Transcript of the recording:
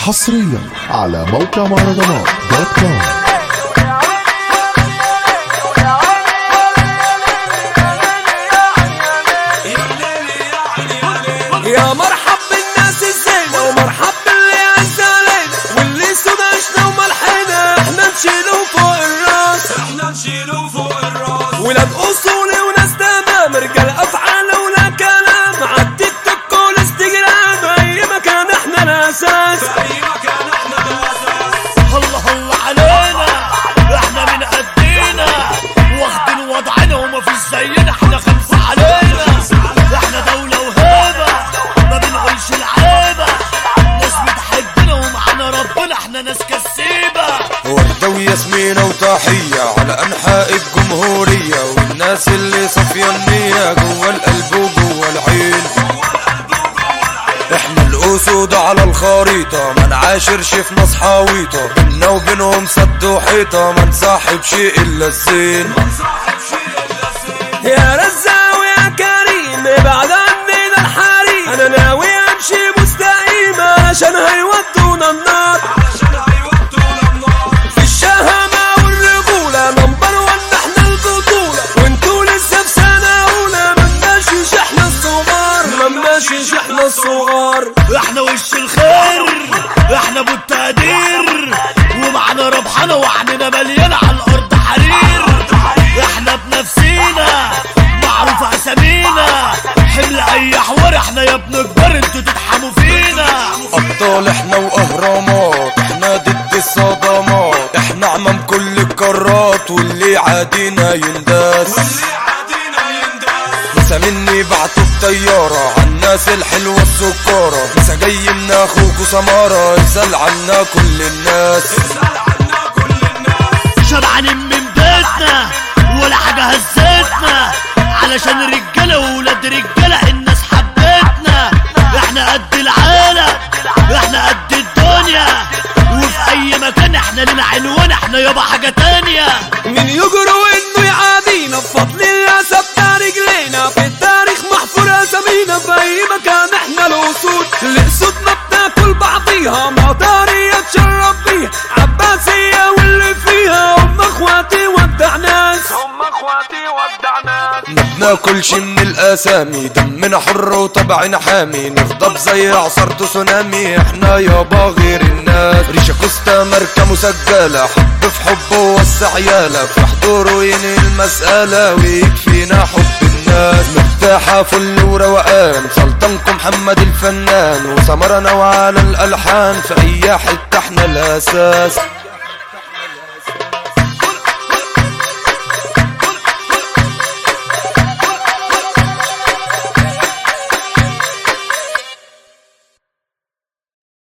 حصريا على موقع مهرجانات دوت كوم يا مرحب بالناس الزينة ومرحب باللي عز علينا واللي سداشنا وملحنا احنا نشيله فوق الراس احنا نشيله فوق الراس ولاد اصولي وناس تمام رجال افعال ولا كلام عالتيك توك والانستجرام اي مكان احنا الاساس في اي مكان احنا الاساس الله الله علينا احنا من قدينا واخدين وضعنا وما فيش زينا احنا خمسة علينا احنا دولة وهيبة ما بنقولش العيبة ناس بتحبنا ومعانا ربنا احنا ناس كسيبة وردة وياسمينة وتحية على أنحاء الجمهورية والناس اللي صافية النية جوا القلب وجوا العين احنا الأسود على الخريطة ما نعاشرش في ناس حاويطة بينا وبينهم سد وحيطة ما نصاحب شيء إلا الزين صاحب شيء اللذيذ يا رزاق ويا كريم ابعد عننا الحريم انا ناوي امشي مستقيم عشان هيودونا النار علشان هيودونا النار في الشهامة والرجولة نمبر ون احنا البطولة وانتوا لسه في سنة أولى ممناشيش احنا الصغار ممناشيش احنا الصغار احنا وش الخير احنا ابو التقدير ومعنا ربحنا وعننا مليانة على الارض حرير احنا بنفسينا معروف اسامينا حمل اي حوار احنا يا ابن كبار انتوا تتحموا فينا أبطال احنا وأهرامات احنا ضد الصدمات احنا عمام كل القارات واللي عادينا ينداس اللي عادينا ينداس مسا مني بعتوا بطيارة عالناس الحلوة السكارة مسا جاي من اخوكوا سمارة يسأل عنا كل الناس اسأل عنا كل الناس شبعانين من بيتنا ولا حاجة هزتنا علشان رجالة وولاد رجالة الناس حبتنا احنا قد العالم احنا قد الدنيا وفي اي مكان احنا لنا عنوان احنا يابا حاجة تانية مين يجرؤ انه يعادينا بفضل الله ثابتة رجلينا في التاريخ محفور اسامينا في اي مكان احنا الاسود الاسود ما بتاكل بعضيها مطارية تشرب بيها عباسية واللي فيها هم اخواتي ودع ناس هم اخواتي ودع ناس ما بناكلش من الاسامي دمنا حر وطبعنا حامي نغضب زي عصر تسونامي احنا يابا غير الناس ريشة كوستا ماركة مسجلة حب في حب ووسع يالا في حضوره ينهي المسألة ويكفينا حب الناس مرتاحة فل وروقان سلطنكم محمد الفنان وسمرنا وعلى الألحان في أي حتة احنا الأساس